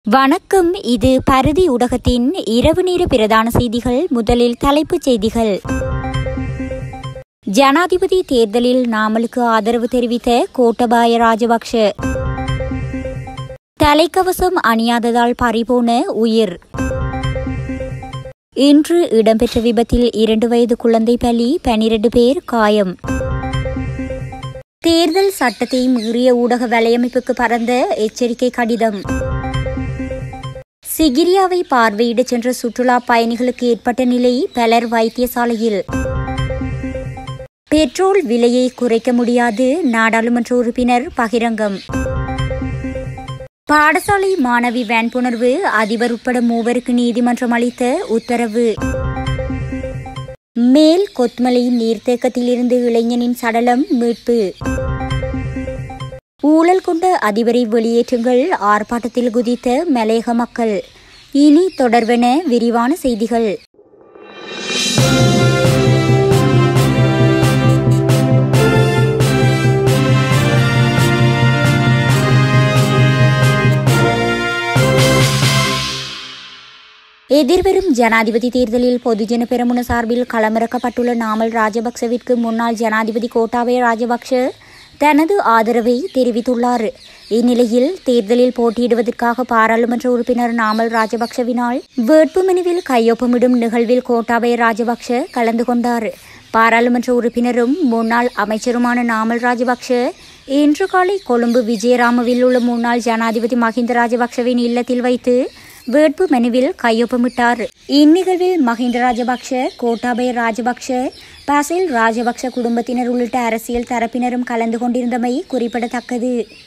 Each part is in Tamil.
வணக்கம் இது பருதி ஊடகத்தின் இரவு நேர பிரதான செய்திகள் முதலில் தலைப்புச் செய்திகள் ஜனாதிபதி தேர்தலில் நாமலுக்கு ஆதரவு தெரிவித்த கோட்டபாய ராஜபக்ஷ தலைக்கவசம் அணியாததால் பறிபோன உயிர் இன்று இடம்பெற்ற விபத்தில் இரண்டு வயது குழந்தை பலி பனிரண்டு பேர் காயம் தேர்தல் சட்டத்தை மீறிய ஊடக வலையமைப்புக்கு பறந்த எச்சரிக்கை கடிதம் சிகிரியாவை பார்வையிட சென்ற சுற்றுலா பயணிகளுக்கு ஏற்பட்ட நிலை பலர் வைத்தியசாலையில் பெட்ரோல் விலையை குறைக்க முடியாது நாடாளுமன்ற உறுப்பினர் பகிரங்கம் பாடசாலை மாணவி வேன்புணர்வு அதிபர் உட்பட மூவருக்கு நீதிமன்றம் அளித்த உத்தரவு மேல் கொத்மலை நீர்த்தேக்கத்திலிருந்து இளைஞனின் சடலம் மீட்பு ஊழல் கொண்ட அதிபரை வெளியேற்றுங்கள் ஆர்ப்பாட்டத்தில் குதித்த மலையக மக்கள் இனி தொடர்வென விரிவான செய்திகள் எதிர்வரும் ஜனாதிபதி தேர்தலில் பொதுஜன பெரமுன சார்பில் களமிறக்கப்பட்டுள்ள நாமல் ராஜபக்சவிற்கு முன்னாள் ஜனாதிபதி கோட்டாபய ராஜபக்ஷ தனது ஆதரவை தெரிவித்துள்ளார் இந்நிலையில் தேர்தலில் போட்டியிடுவதற்காக பாராளுமன்ற உறுப்பினர் நாமல் ராஜபக்ஷவினால் வேட்புமனுவில் கையொப்பமிடும் நிகழ்வில் கோட்டாபய ராஜபக்ஷ கலந்து கொண்டார் பாராளுமன்ற உறுப்பினரும் முன்னாள் அமைச்சருமான நாமல் ராஜபக்ஷ இன்று காலை கொழும்பு விஜயராமவில் உள்ள முன்னாள் ஜனாதிபதி மஹிந்த ராஜபக்ஷவின் இல்லத்தில் வைத்து வேட்பு மனுவில் கையொப்பமிட்டார் இந்நிகழ்வில் மஹிந்த ராஜபக்ஷ கோட்டாபய ராஜபக்ஷ பாசில் ராஜபக்ஷ குடும்பத்தினர் உள்ளிட்ட அரசியல் தரப்பினரும் கலந்து கொண்டிருந்தமை குறிப்பிடத்தக்கது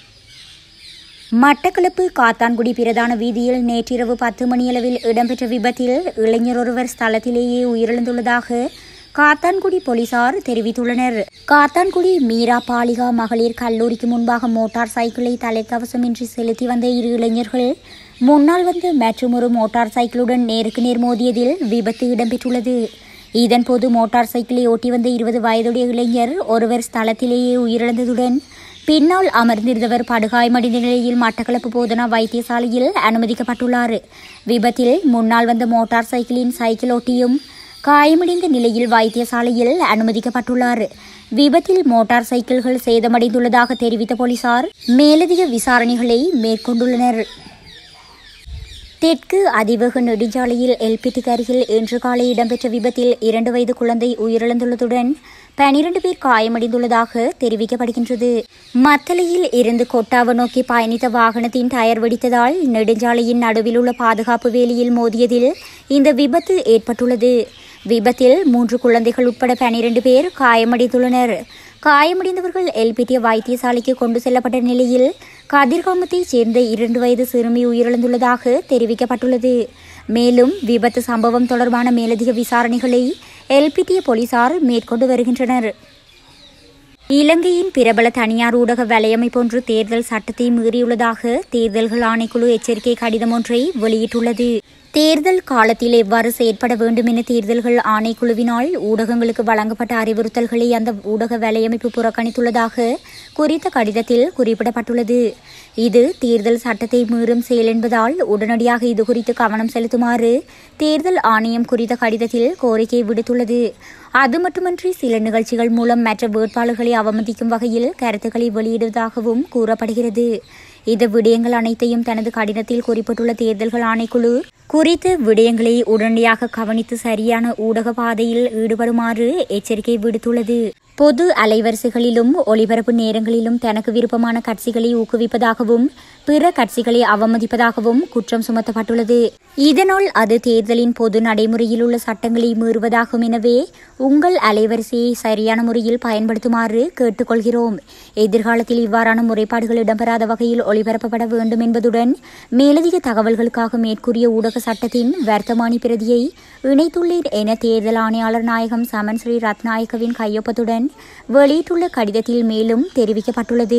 மட்டக்களப்பு காத்தான்குடி பிரதான வீதியில் நேற்றிரவு பத்து மணியளவில் இடம்பெற்ற விபத்தில் இளைஞர் ஒருவர் ஸ்தலத்திலேயே உயிரிழந்துள்ளதாக காத்தான்குடி போலீசார் தெரிவித்துள்ளனர் காத்தான்குடி மீரா பாலிகா மகளிர் கல்லூரிக்கு முன்பாக மோட்டார் சைக்கிளை தலைக்கவசமின்றி செலுத்தி வந்த இரு இளைஞர்கள் முன்னால் வந்து மற்றொரு மோட்டார் சைக்கிளுடன் நேருக்கு நேர் மோதியதில் விபத்து இடம்பெற்றுள்ளது இதன்போது மோட்டார் சைக்கிளை ஓட்டி வந்த இருபது வயதுடைய இளைஞர் ஒருவர் ஸ்தலத்திலேயே உயிரிழந்ததுடன் பின்னால் அமர்ந்திருந்தவர் படுகாயமடைந்த நிலையில் மட்டக்களப்பு போதனா வைத்தியசாலையில் அனுமதிக்கப்பட்டுள்ளார் விபத்தில் முன்னால் வந்த மோட்டார் சைக்கிளின் சைக்கிள் ஓட்டியும் காயமடைந்த நிலையில் வைத்தியசாலையில் அனுமதிக்கப்பட்டுள்ளார் விபத்தில் மோட்டார் சைக்கிள்கள் சேதமடைந்துள்ளதாக தெரிவித்த போலீசார் மேலதிக விசாரணைகளை மேற்கொண்டுள்ளனர் தெற்கு அதிவேக நெடுஞ்சாலையில் எல்பிடிக்கு அருகில் இன்று காலை இடம்பெற்ற விபத்தில் இரண்டு வயது குழந்தை உயிரிழந்துள்ளதுடன் பனிரண்டு பேர் காயமடைந்துள்ளதாக தெரிவிக்கப்படுகின்றது மத்தளையில் இருந்து கொட்டாவ நோக்கி பயணித்த வாகனத்தின் டயர் வெடித்ததால் நெடுஞ்சாலையின் நடுவில் உள்ள பாதுகாப்பு வேலியில் மோதியதில் இந்த விபத்து ஏற்பட்டுள்ளது விபத்தில் மூன்று குழந்தைகள் உட்பட பனிரண்டு பேர் காயமடைந்துள்ளனர் காயமடைந்தவர்கள் எல்பிடிய வைத்தியசாலைக்கு கொண்டு செல்லப்பட்ட நிலையில் கதிர்காமத்தைச் சேர்ந்த இரண்டு வயது சிறுமி உயிரிழந்துள்ளதாக தெரிவிக்கப்பட்டுள்ளது மேலும் விபத்து சம்பவம் தொடர்பான மேலதிக விசாரணைகளை எல்பிடிய போலீசார் மேற்கொண்டு வருகின்றனர் இலங்கையின் பிரபல தனியார் ஊடக வலையமைப்பொன்று தேர்தல் சட்டத்தை மீறியுள்ளதாக தேர்தல்கள் ஆணைக்குழு எச்சரிக்கை கடிதம் ஒன்றை வெளியிட்டுள்ளது தேர்தல் காலத்தில் எவ்வாறு செயற்பட வேண்டும் என தேர்தல்கள் ஆணைக்குழுவினால் ஊடகங்களுக்கு வழங்கப்பட்ட அறிவுறுத்தல்களை அந்த ஊடக வலையமைப்பு புறக்கணித்துள்ளதாக குறித்த கடிதத்தில் குறிப்பிடப்பட்டுள்ளது இது தேர்தல் சட்டத்தை மீறும் செயல் என்பதால் உடனடியாக இதுகுறித்து கவனம் செலுத்துமாறு தேர்தல் ஆணையம் குறித்த கடிதத்தில் கோரிக்கை விடுத்துள்ளது அது மட்டுமன்றி சில நிகழ்ச்சிகள் மூலம் மற்ற வேட்பாளர்களை அவமதிக்கும் வகையில் கருத்துக்களை வெளியிடுவதாகவும் கூறப்படுகிறது இந்த விடயங்கள் அனைத்தையும் தனது கடிதத்தில் குறிப்பிட்டுள்ள தேர்தல்கள் ஆணைக்குழு குறித்த விடயங்களை உடனடியாக கவனித்து சரியான ஊடக பாதையில் ஈடுபடுமாறு எச்சரிக்கை விடுத்துள்ளது பொது அலைவரிசைகளிலும் ஒளிபரப்பு நேரங்களிலும் தனக்கு விருப்பமான கட்சிகளை ஊக்குவிப்பதாகவும் பிற கட்சிகளை அவமதிப்பதாகவும் குற்றம் சுமத்தப்பட்டுள்ளது இதனால் அது தேர்தலின் பொது நடைமுறையில் உள்ள சட்டங்களை மீறுவதாகும் எனவே உங்கள் அலைவரிசையை சரியான முறையில் பயன்படுத்துமாறு கேட்டுக்கொள்கிறோம் எதிர்காலத்தில் இவ்வாறான முறைப்பாடுகள் இடம்பெறாத வகையில் ஒளிபரப்பப்பட வேண்டும் என்பதுடன் மேலதிக தகவல்களுக்காக மேற்கூறிய ஊடக சட்டத்தின் வர்த்தமானி பிரதியை இணைத்துள்ளேன் என தேர்தல் ஆணையாளர் நாயகம் சமன் ஸ்ரீ ரத்நாயக்கவின் கையொப்பத்துடன் வெளியிட்டுள்ள கடிதத்தில் மேலும் தெரிவிக்கப்பட்டுள்ளது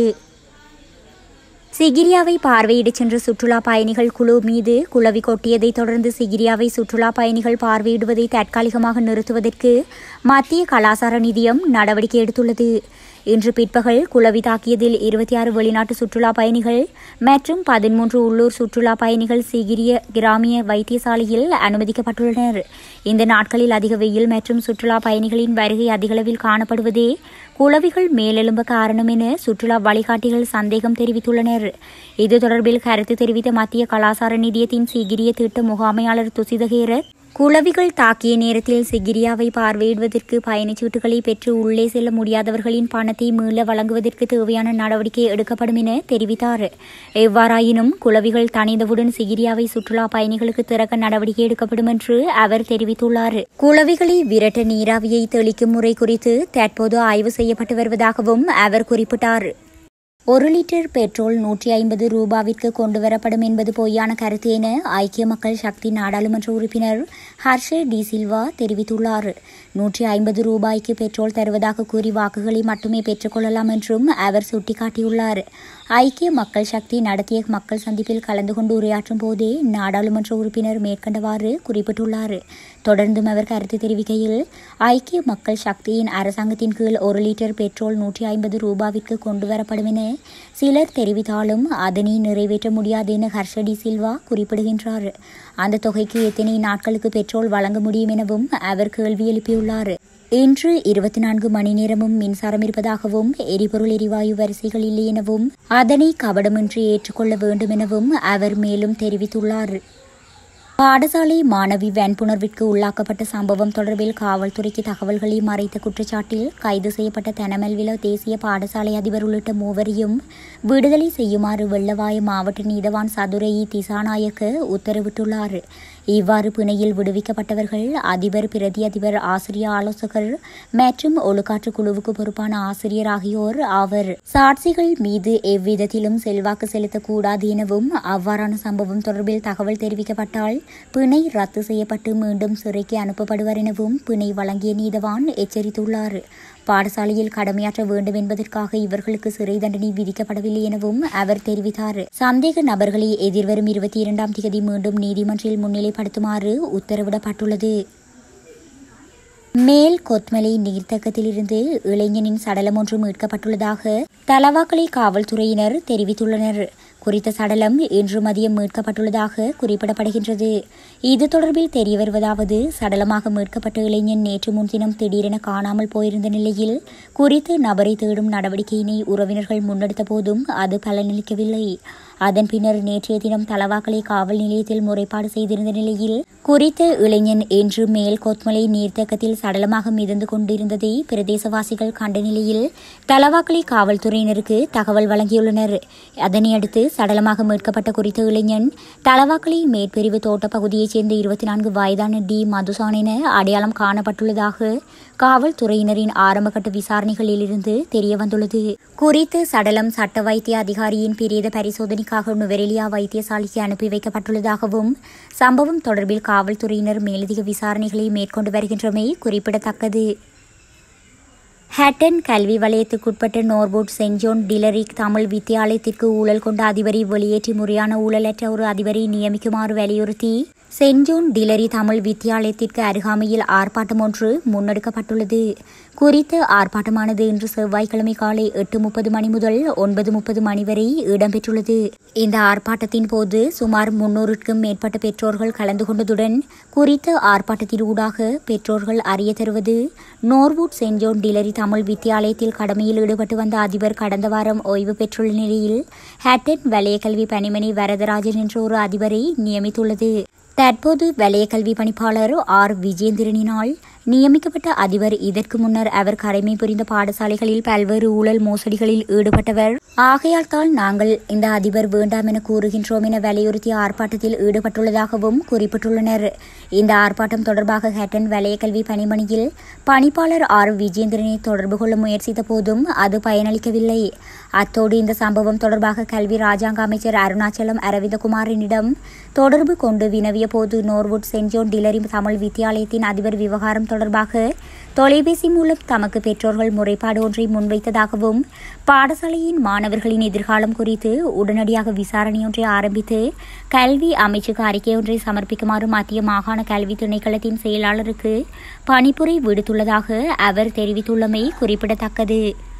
சிகிரியாவை பார்வையிடச் சென்ற சுற்றுலா பயணிகள் குழு மீது குளவி கொட்டியதை தொடர்ந்து சிகிரியாவை சுற்றுலா பயணிகள் பார்வையிடுவதை தற்காலிகமாக நிறுத்துவதற்கு மத்திய கலாசார நிதியம் நடவடிக்கை எடுத்துள்ளது இன்று பிற்பகல் குளவி தாக்கியதில் இருபத்தி ஆறு வெளிநாட்டு சுற்றுலா பயணிகள் மற்றும் பதிமூன்று உள்ளூர் சுற்றுலா பயணிகள் சிகிரிய கிராமிய வைத்தியசாலையில் அனுமதிக்கப்பட்டுள்ளனர் இந்த நாட்களில் அதிக வெயில் மற்றும் சுற்றுலா பயணிகளின் வருகை அதிகளவில் காணப்படுவதே குளவிகள் மேலெழும்ப காரணம் என சுற்றுலா வழிகாட்டிகள் சந்தேகம் தெரிவித்துள்ளனர் இது தொடர்பில் கருத்து தெரிவித்த மத்திய கலாசார நிதியத்தின் சிகிரிய திட்ட முகாமையாளர் துசிதகேரத் குளவிகள் தாக்கிய நேரத்தில் சிகிரியாவை பார்வையிடுவதற்கு பயணச்சீட்டுகளை பெற்று உள்ளே செல்ல முடியாதவர்களின் பணத்தை மீள வழங்குவதற்கு தேவையான நடவடிக்கை எடுக்கப்படும் என தெரிவித்தார் எவ்வாறாயினும் குளவிகள் தணிந்தவுடன் சிகிரியாவை சுற்றுலா பயணிகளுக்கு திறக்க நடவடிக்கை எடுக்கப்படும் என்று அவர் தெரிவித்துள்ளார் குளவிகளை விரட்ட நீராவியை தெளிக்கும் முறை குறித்து தற்போது ஆய்வு செய்யப்பட்டு வருவதாகவும் அவர் குறிப்பிட்டார் ஒரு லிட்டர் பெட்ரோல் நூற்றி ஐம்பது ரூபாவிற்கு கொண்டுவரப்படும் என்பது பொய்யான கருத்து என ஐக்கிய மக்கள் சக்தி நாடாளுமன்ற உறுப்பினர் ஹர்ஷ டி சில்வா தெரிவித்துள்ளார் நூற்றி ஐம்பது ரூபாய்க்கு பெட்ரோல் தருவதாக கூறி வாக்குகளை மட்டுமே பெற்றுக்கொள்ளலாம் என்றும் அவர் சுட்டிக்காட்டியுள்ளார் ஐக்கிய மக்கள் சக்தி நடத்திய மக்கள் சந்திப்பில் கலந்து கொண்டு உரையாற்றும் போதே நாடாளுமன்ற உறுப்பினர் மேற்கண்டவாறு குறிப்பிட்டுள்ளார் தொடர்ந்தும் அவர் கருத்து தெரிவிக்கையில் ஐக்கிய மக்கள் சக்தியின் அரசாங்கத்தின் கீழ் ஒரு லிட்டர் பெட்ரோல் நூற்றி ஐம்பது ரூபாவிற்கு கொண்டுவரப்படும் என சிலர் தெரிவித்தாலும் அதனை நிறைவேற்ற முடியாது என ஹர்ஷடி சில்வா குறிப்பிடுகின்றார் அந்த தொகைக்கு எத்தனை நாட்களுக்கு பெட்ரோல் வழங்க முடியும் எனவும் அவர் கேள்வி எழுப்பியுள்ளார் இன்று இருபத்தி நான்கு மணி நேரமும் மின்சாரம் இருப்பதாகவும் எரிபொருள் எரிவாயு வரிசைகள் இல்லை எனவும் அதனை கபடமின்றி ஏற்றுக்கொள்ள வேண்டும் எனவும் அவர் மேலும் தெரிவித்துள்ளார் பாடசாலை மாணவி வன்புணர்விற்கு உள்ளாக்கப்பட்ட சம்பவம் தொடர்பில் காவல்துறைக்கு தகவல்களை மறைத்த குற்றச்சாட்டில் கைது செய்யப்பட்ட தெனமெல்வில தேசிய பாடசாலை அதிபர் உள்ளிட்ட மூவரையும் விடுதலை செய்யுமாறு வெள்ளவாய மாவட்ட நீதவான் சதுரையி திசாநாயக்க உத்தரவிட்டுள்ளார் இவ்வாறு பிணையில் விடுவிக்கப்பட்டவர்கள் அதிபர் பிரதி அதிபர் ஆசிரிய ஆலோசகர் மற்றும் ஒழுக்காற்று குழுவுக்கு பொறுப்பான ஆசிரியர் ஆகியோர் ஆவர் சாட்சிகள் மீது எவ்விதத்திலும் செல்வாக்கு செலுத்தக்கூடாது எனவும் அவ்வாறான சம்பவம் தொடர்பில் தகவல் தெரிவிக்கப்பட்டால் பிணை ரத்து செய்யப்பட்டு மீண்டும் சிறைக்கு அனுப்பப்படுவர் எனவும் பிணை வழங்கிய நீதவான் எச்சரித்துள்ளார் பாடசாலையில் கடமையாற்ற வேண்டும் என்பதற்காக இவர்களுக்கு சிறை தண்டனை விதிக்கப்படவில்லை எனவும் அவர் தெரிவித்தார் சந்தேக நபர்களை எதிர்வரும் இருபத்தி இரண்டாம் தேதி மீண்டும் நீதிமன்றில் முன்னிலைப்படுத்துமாறு உத்தரவிடப்பட்டுள்ளது மேல் கொத்மலை நீர்த்தக்கத்திலிருந்து இளைஞனின் சடலம் ஒன்று மீட்கப்பட்டுள்ளதாக தலவாக்கலை காவல்துறையினர் தெரிவித்துள்ளனர் குறித்த சடலம் இன்று மதியம் மீட்கப்பட்டுள்ளதாக குறிப்பிடப்படுகின்றது இது தொடர்பில் தெரிய வருவதாவது சடலமாக மீட்கப்பட்ட இளைஞன் நேற்று முன்தினம் திடீரென காணாமல் போயிருந்த நிலையில் குறித்த நபரை தேடும் நடவடிக்கையினை உறவினர்கள் முன்னெடுத்த போதும் அது பலனளிக்கவில்லை அதன் பின்னர் நேற்றைய தினம் தலவாக்கலை காவல் நிலையத்தில் முறைப்பாடு செய்திருந்த நிலையில் குறித்த இளைஞன் இன்று மேல் கொத்மலை நீர்த்தேக்கத்தில் சடலமாக மிதந்து கொண்டிருந்ததை பிரதேசவாசிகள் கண்ட நிலையில் தலவாக்கலை காவல்துறையினருக்கு தகவல் வழங்கியுள்ளனர் அதனையடுத்து சடலமாக மீட்கப்பட்ட குறித்த இளைஞன் தலவாக்கலை மேற்பிரிவு தோட்ட பகுதியைச் சேர்ந்த இருபத்தி நான்கு வயதான டி மதுசான் என அடையாளம் காணப்பட்டுள்ளதாக காவல்துறையினரின் ஆரம்பகட்ட விசாரணைகளில் இருந்து தெரியவந்துள்ளது குறித்த சடலம் சட்ட வைத்திய அதிகாரியின் பிரேத பரிசோதனைக்காக நுவரெலியா வைத்தியசாலைக்கு அனுப்பி வைக்கப்பட்டுள்ளதாகவும் சம்பவம் தொடர்பில் காவல்துறையினர் மேலதிக விசாரணைகளை மேற்கொண்டு வருகின்றமை குறிப்பிடத்தக்கது ஹேட்டன் கல்வி வலயத்துக்குட்பட்ட நோர்வுட் சென்ட் ஜோன் டிலரிக் தமிழ் வித்தியாலயத்திற்கு ஊழல் கொண்ட அதிபரை வெளியேற்றி முறையான ஊழலற்ற ஒரு அதிபரை நியமிக்குமாறு வலியுறுத்தி சென்ட் ஜோன் டிலரி தமிழ் வித்தியாலயத்திற்கு அருகாமையில் ஆர்ப்பாட்டம் ஒன்று முன்னெடுக்கப்பட்டுள்ளது குறித்த ஆர்ப்பாட்டமானது இன்று செவ்வாய்க்கிழமை காலை எட்டு முப்பது மணி முதல் ஒன்பது முப்பது மணி வரை இடம்பெற்றுள்ளது இந்த ஆர்ப்பாட்டத்தின் போது சுமார் முன்னூறுக்கும் மேற்பட்ட பெற்றோர்கள் கலந்து கொண்டதுடன் குறித்த ஆர்ப்பாட்டத்தின் ஊடாக பெற்றோர்கள் அறிய தருவது நோர்வுட் சென்ட் ஜோன் டிலரி தமிழ் வித்தியாலயத்தில் கடமையில் ஈடுபட்டு வந்த அதிபர் கடந்த வாரம் ஓய்வு பெற்றுள்ள நிலையில் ஹேட்டன் வலய கல்வி பணிமனை வரதராஜன் என்ற ஒரு அதிபரை நியமித்துள்ளது தற்போது வலய கல்வி பணிப்பாளர் ஆர் விஜேந்திரனினால் நியமிக்கப்பட்ட அதிபர் இதற்கு முன்னர் அவர் கடமை புரிந்த பாடசாலைகளில் பல்வேறு ஊழல் மோசடிகளில் ஈடுபட்டவர் ஆகையால் தான் நாங்கள் இந்த அதிபர் வேண்டாம் என கூறுகின்றோம் என வலியுறுத்தி ஆர்ப்பாட்டத்தில் ஈடுபட்டுள்ளதாகவும் குறிப்பிட்டுள்ளனர் இந்த ஆர்ப்பாட்டம் தொடர்பாக ஹேட்டன் வலய கல்வி பணிமனையில் பணிப்பாளர் ஆர் விஜேந்திரனை தொடர்பு கொள்ள முயற்சித்த போதும் அது பயனளிக்கவில்லை அத்தோடு இந்த சம்பவம் தொடர்பாக கல்வி ராஜாங்க அமைச்சர் அருணாச்சலம் அரவிந்தகுமாரினிடம் தொடர்பு கொண்டு வினவிய போது நோர்வுட் சென்ட் ஜோன் டிலரி தமிழ் வித்தியாலயத்தின் அதிபர் விவகாரம் தொடர்பாக தொலைபேசி மூலம் தமக்கு பெற்றோர்கள் முறைப்பாடு ஒன்றை முன்வைத்ததாகவும் பாடசாலையின் மாணவர்களின் எதிர்காலம் குறித்து உடனடியாக விசாரணை ஒன்றை ஆரம்பித்து கல்வி அமைச்சுக்கு அறிக்கை ஒன்றை சமர்ப்பிக்குமாறு மத்திய மாகாண கல்வி திணைக்களத்தின் செயலாளருக்கு பணிப்புரை விடுத்துள்ளதாக அவர் தெரிவித்துள்ளமை குறிப்பிடத்தக்கது